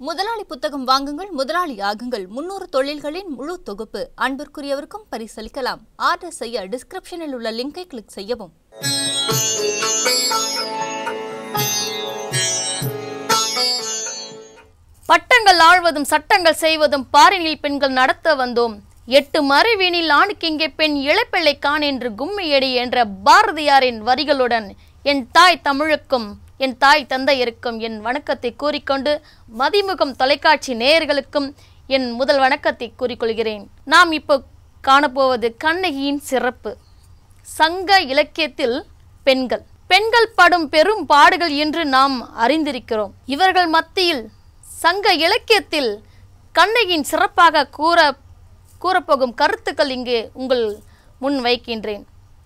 முதலாளி புத்தகம் வாங்குங்கள் முதலாளி ஆகுங்கள் முன்னூறு தொழில்களின் முழு தொகுப்பு அன்பிற்குரியவருக்கும் பரிசளிக்கலாம் ஆர்டர் செய்ய டிஸ்கிரிப்ஷனில் உள்ள லிங்கை கிளிக் செய்யவும் பட்டங்கள் ஆழ்வதும் சட்டங்கள் செய்வதும் பாரினில் பெண்கள் நடத்த வந்தோம் எட்டு மறைவீனில் ஆணுக்கு இங்கே பெண் இளப்பிள்ளை கான் என்று கும்மியடி என்ற பாரதியாரின் வரிகளுடன் என் தாய் தமிழுக்கும் என் தாய் தந்தையருக்கும் என் வணக்கத்தை கூறிக்கொண்டு மதிமுகம் தொலைக்காட்சி நேயர்களுக்கும் என் முதல் வணக்கத்தை கூறிக்கொள்கிறேன் நாம் இப்போ காணப்போவது கண்ணகியின் சிறப்பு சங்க இலக்கியத்தில் பெண்கள் பெண்கள் படும் பெரும் பாடுகள் என்று நாம் அறிந்திருக்கிறோம் இவர்கள் மத்தியில் சங்க இலக்கியத்தில் கண்ணகியின் சிறப்பாக கூற கூறப்போகும் கருத்துக்கள் இங்கே உங்கள் முன் வைக்கின்றேன்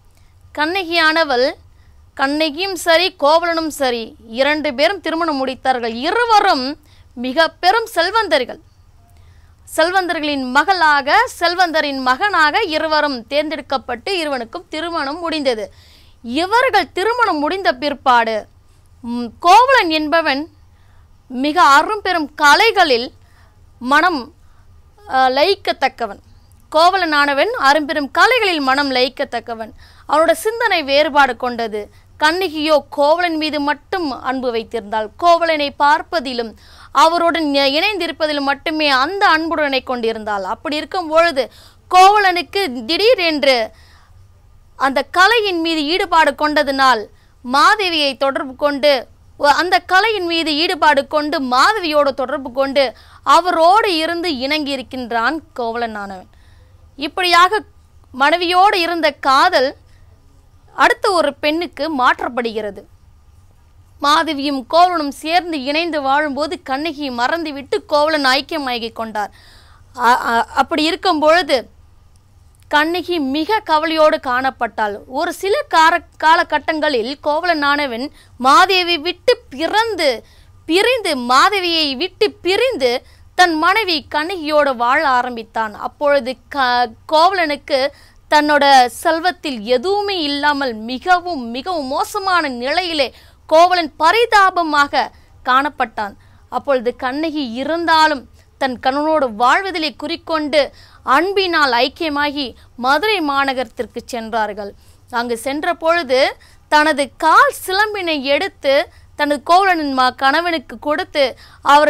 கண்ணகியானவள் கண்ணகியும் சரி கோவலனும் சரி இரண்டு பேரும் திருமணம் முடித்தார்கள் இருவரும் மிக பெரும் செல்வந்தர்கள் செல்வந்தர்களின் மகளாக செல்வந்தரின் மகனாக இருவரும் தேர்ந்தெடுக்கப்பட்டு இருவனுக்கும் திருமணம் முடிந்தது இவர்கள் திருமணம் முடிந்த பிற்பாடு ம், கோவலன் என்பவன் மிக அரும்பெரும் கலைகளில் மனம் அஹ், லயிக்கத்தக்கவன் கோவலனானவன் அரும்பெரும் கலைகளில் மனம் லயிக்கத்தக்கவன் அவனோட சிந்தனை வேறுபாடு கொண்டது கண்ணகியோ கோவலன் மீது மட்டும் அன்பு வைத்திருந்தாள் கோவலனை பார்ப்பதிலும் அவருடன் இ- இணைந்திருப்பதிலும் மட்டுமே அந்த அன்புடனை கொண்டிருந்தாள் அப்படி இருக்கும் பொழுது கோவலனுக்கு திடீரென்று அந்த கலையின் மீது ஈடுபாடு கொண்டதினால் மாதவியை தொடர்பு கொண்டு ஒ- அந்த கலையின் மீது ஈடுபாடு கொண்டு மாதவியோடு தொடர்பு கொண்டு அவரோடு இருந்து இணங்கி இருக்கின்றான் கோவலனானவன் இப்படியாக மனைவியோடு இருந்த காதல் அடுத்த ஒரு பெண்ணுக்கு மாற்றப்படுகிறது மாதவியும் கோவலனும் சேர்ந்து இணைந்து வாழும்போது கண்ணகி மறந்துவிட்டு கோவலன் ஐக்கியமாகிக் கொண்டார் அ- அ- அப்படி இருக்கும் பொழுது கண்ணகி மிக கவலையோடு காணப்பட்டாள் ஒரு சில கார காலகட்டங்களில் கோவலனானவன் மாதேவி விட்டு பிறந்து பிரிந்து மாதவியை விட்டு பிரிந்து தன் மனைவி கண்ணகியோடு வாழ ஆரம்பித்தான் அப்பொழுது க கோவலனுக்கு தன்னோட செல்வத்தில் எதுவுமே இல்லாமல் மிகவும் மிகவும் மோசமான நிலையிலே கோவலன் பரிதாபமாக காணப்பட்டான் அப்பொழுது கண்ணகி இருந்தாலும் தன் கணவனோடு வாழ்வதிலே குறிக்கொண்டு அன்பினால் ஐக்கியமாகி மதுரை மாநகரத்திற்கு சென்றார்கள் அங்கு சென்ற பொழுது தனது கால் சிலம்பினை எடுத்து தனது கோவலனின் ம கணவனுக்கு கொடுத்து அவர்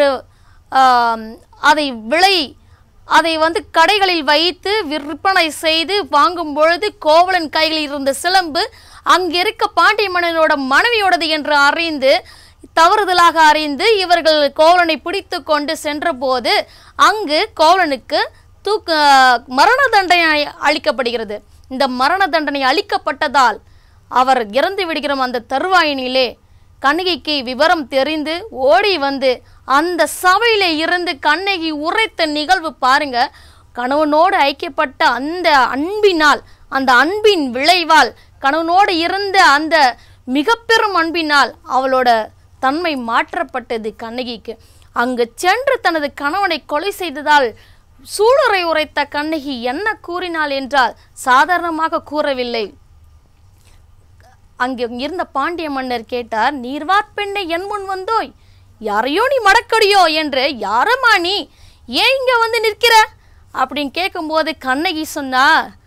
அதை விலை அதை வந்து கடைகளில் வைத்து விற்பனை செய்து வாங்கும் பொழுது கோவலன் கையில் இருந்த சிலம்பு அங்கிருக்க பாண்டிய மன்னனோட மனைவியோடது என்று அறிந்து தவறுதலாக அறிந்து இவர்கள் கோவலனை பிடித்து கொண்டு சென்றபோது அங்கு கோவலனுக்கு தூக்க மரண தண்டனை அளிக்கப்படுகிறது இந்த மரண தண்டனை அளிக்கப்பட்டதால் அவர் இறந்து விடுகிற அந்த தருவாயினிலே கண்ணகிக்கு விவரம் தெரிந்து ஓடி வந்து அந்த சபையிலே இருந்து கண்ணகி உரைத்த நிகழ்வு பாருங்க கணவனோடு ஐக்கியப்பட்ட அந்த அன்பினால் அந்த அன்பின் விளைவால் கணவனோடு இருந்த அந்த மிக பெரும் அன்பினால் அவளோட தன்மை மாற்றப்பட்டது கண்ணகிக்கு அங்கு சென்று தனது கணவனை கொலை செய்ததால் சூளுரை உரைத்த கண்ணகி என்ன கூறினாள் என்றால் சாதாரணமாக கூறவில்லை அங்கே இருந்த பாண்டிய மன்னர் கேட்டார் நீர்வார் பெண்ணை என் முன் வந்தோய் யாரையோ நீ மடக்கடியோ என்று யாரம்மா நீ ஏன் இங்க வந்து நிற்கிற அப்படின்னு கேட்கும்போது கண்ணகி சொன்னா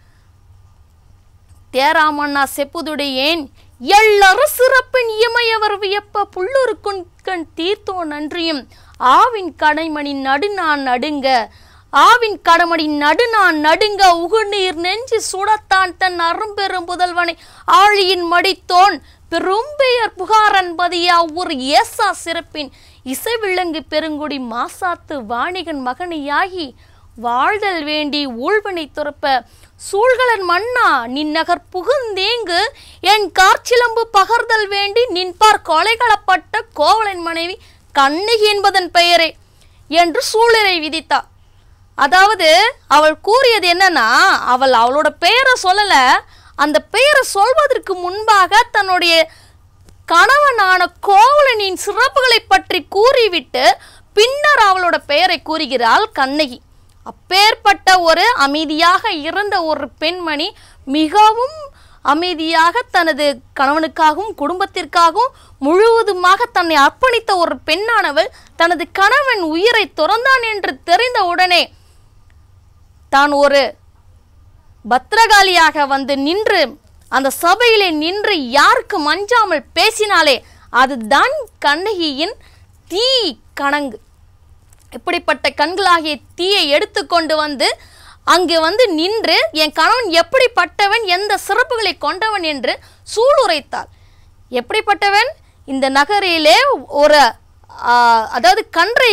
தேராமண்ணா செப்புதுடையேன் எல்லரு சிறப்பின் இமையவர் வியப்ப புல்லூருக்குன் கண் தீர்த்தோ நன்றியும் ஆவின் கடைமணி நடுநான் நடுங்க ஆவின் கடமணி நடுநான் நடுங்க உகுநீர் நெஞ்சு சுடத்தான் தன் அரும்பெரும் புதல்வனை ஆழியின் மடித்தோன் பெரும்பெயர் புகாரன் பதியா ஒரு ஏசா சிறப்பின் இசைவிலங்கு பெருங்குடி மாசாத்து வாணிகன் மகனியாகி வாழ்தல் வேண்டி ஊழ்வினை துறப்ப சூழ்களன் மன்னா நின் நகர் புகுந்தேங்கு என் கார்ச்சிலம்பு பகர்தல் வேண்டி நின்பார் கொலைகளப்பட்ட கோவலன் மனைவி கண்ணகி என்பதன் பெயரே என்று சூழலை விதித்தார் அதாவது அவள் கூறியது என்னன்னா அவள் அவளோட பெயரை சொல்லல அந்த பெயரை சொல்வதற்கு முன்பாக தன்னுடைய கணவனான கோவலனின் சிறப்புகளை பற்றி கூறிவிட்டு பின்னர் அவளோட பெயரை கூறுகிறாள் கண்ணகி அப்பேற்பட்ட ஒரு அமைதியாக இருந்த ஒரு பெண்மணி மிகவும் அமைதியாக தனது கணவனுக்காகவும் குடும்பத்திற்காகவும் முழுவதுமாக தன்னை அர்ப்பணித்த ஒரு பெண்ணானவள் தனது கணவன் உயிரை துறந்தான் என்று தெரிந்த உடனே தான் ஒரு பத்ரகாளியாக வந்து நின்று அந்த சபையிலே நின்று யாருக்கு மஞ்சாமல் பேசினாலே அதுதான் கண்ணகியின் தீ கணங்கு இப்படிப்பட்ட கண்களாகிய தீயை எடுத்துக்கொண்டு வந்து அங்கே வந்து நின்று என் கணவன் எப்படிப்பட்டவன் எந்த சிறப்புகளை கொண்டவன் என்று சூளுரைத்தாள் எப்படிப்பட்டவன் இந்த நகரிலே ஒரு ஆ, அதாவது கன்றை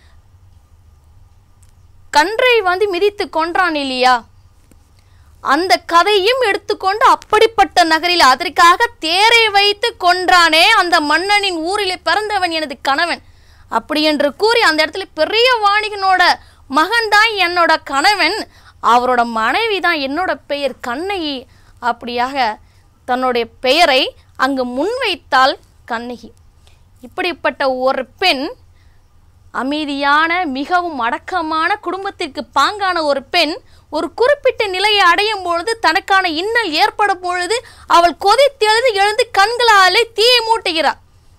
கன்றை வந்து மிதித்து கொன்றான் இல்லையா அந்த கதையும் எடுத்துக்கொண்டு அப்படிப்பட்ட நகரில் அதற்காக தேரை வைத்து கொன்றானே அந்த மன்னனின் ஊரிலே பிறந்தவன் எனது கணவன் அப்படி என்று கூறி அந்த இடத்துல பெரிய வாணிகனோட மகன் தான் என்னோட கணவன் அவரோட மனைவி தான் என்னோட பெயர் கண்ணகி அப்படியாக தன்னுடைய பெயரை அங்கு முன்வைத்தாள் கண்ணகி இப்படிப்பட்ட ஒரு பெண் அமைதியான மிகவும் அடக்கமான குடும்பத்திற்கு பாங்கான ஒரு பெண் ஒரு குறிப்பிட்ட நிலையை அடையும் பொழுது தனக்கான இன்னல் ஏற்படும் பொழுது அவள் கொதித்தெழுந்து எழுந்து கண்களாலே தீயை மூட்டுகிறாள்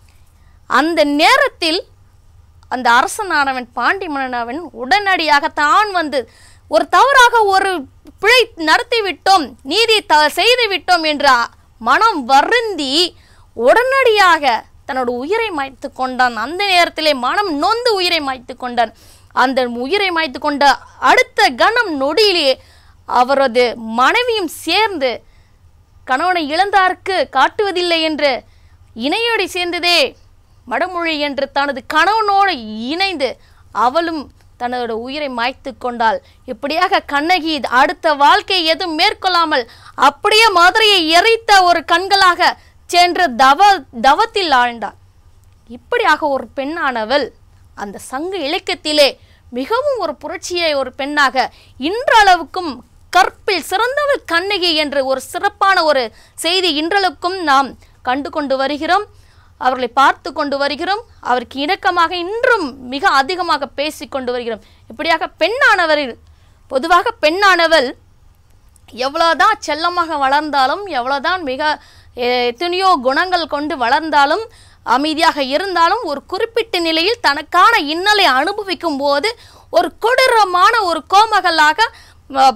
அந்த நேரத்தில் அந்த அரசனானவன் பாண்டி மன்னனவன் உடனடியாக தான் வந்து ஒரு தவறாக ஒரு பிழை நடத்தி விட்டோம் நீதி த செய்து விட்டோம் என்ற மனம் வருந்தி உடனடியாக தன்னோட உயிரை மாய்த்து கொண்டான் அந்த நேரத்திலே மனம் நொந்து உயிரை மாய்த்து கொண்டான் அந்த உயிரை மாய்த்து கொண்ட அடுத்த கணம் நொடியிலே அவரது மனைவியும் சேர்ந்து கணவனை இழந்தார்க்கு காட்டுவதில்லை என்று இணையோடி சேர்ந்ததே வடமொழி என்று தனது கணவனோடு இணைந்து அவளும் தன்னோட உயிரை மாய்த்து கொண்டாள் இப்படியாக கண்ணகி அடுத்த வாழ்க்கை எதுவும் மேற்கொள்ளாமல் அப்படியே மதுரையை எரித்த ஒரு கண்களாக சென்று தவ தவத்தில் ஆழ்ந்தாள் இப்படியாக ஒரு பெண்ணானவள் அந்த சங்க இலக்கியத்திலே மிகவும் ஒரு புரட்சியை ஒரு பெண்ணாக இன்றளவுக்கும் கற்பில் சிறந்தவள் கண்ணகி என்ற ஒரு சிறப்பான ஒரு செய்தி இன்றளவுக்கும் நாம் கண்டு கொண்டு வருகிறோம் அவர்களை பார்த்து கொண்டு வருகிறோம் அவருக்கு இணக்கமாக இன்றும் மிக அதிகமாக பேசி கொண்டு வருகிறோம் இப்படியாக பெண்ணானவர் பொதுவாக பெண்ணானவள் எவ்வளோதான் செல்லமாக வளர்ந்தாலும் எவ்வளோதான் மிக எ- எத்தனையோ குணங்கள் கொண்டு வளர்ந்தாலும் அமைதியாக இருந்தாலும் ஒரு குறிப்பிட்ட நிலையில் தனக்கான இன்னலை அனுபவிக்கும் போது ஒரு கொடூரமான ஒரு கோமகளாக ம,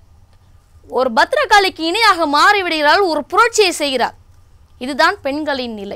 ஒரு பத்ரகாளிக்கு இணையாக மாறிவிடுகிறாள் ஒரு புரட்சியை செய்கிறாள் இதுதான் பெண்களின் நிலை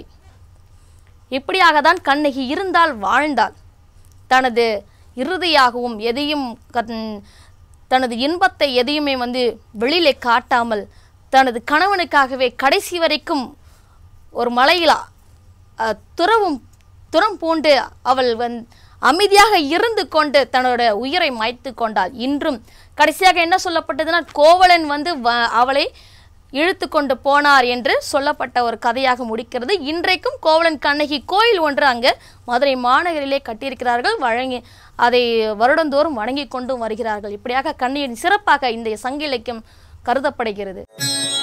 இப்படியாக தான் கண்ணகி இருந்தால் வாழ்ந்தாள் தனது இறுதியாகவும் எதையும் கண்- தனது இன்பத்தை எதையுமே வந்து வெளியிலே காட்டாமல் தனது கணவனுக்காகவே கடைசி வரைக்கும் ஒரு மலையில் அஹ், துறவும் துறம் பூண்டு அவள் வந் அமைதியாக இருந்து கொண்டு தன்னோட உயிரை மாய்த்து கொண்டாள் இன்றும் கடைசியாக என்ன சொல்லப்பட்டதுன்னா கோவலன் வந்து வ- அவளை இழுத்து கொண்டு போனார் என்று சொல்லப்பட்ட ஒரு கதையாக முடிக்கிறது இன்றைக்கும் கோவலன் கண்ணகி கோயில் ஒன்று அங்கு மதுரை மாநகரிலே கட்டியிருக்கிறார்கள் வழங்கி அதை வருடந்தோறும் வணங்கி கொண்டும் வருகிறார்கள் இப்படியாக கண்ணியின் சிறப்பாக இந்த சங்க இலக்கியம் கருதப்படுகிறது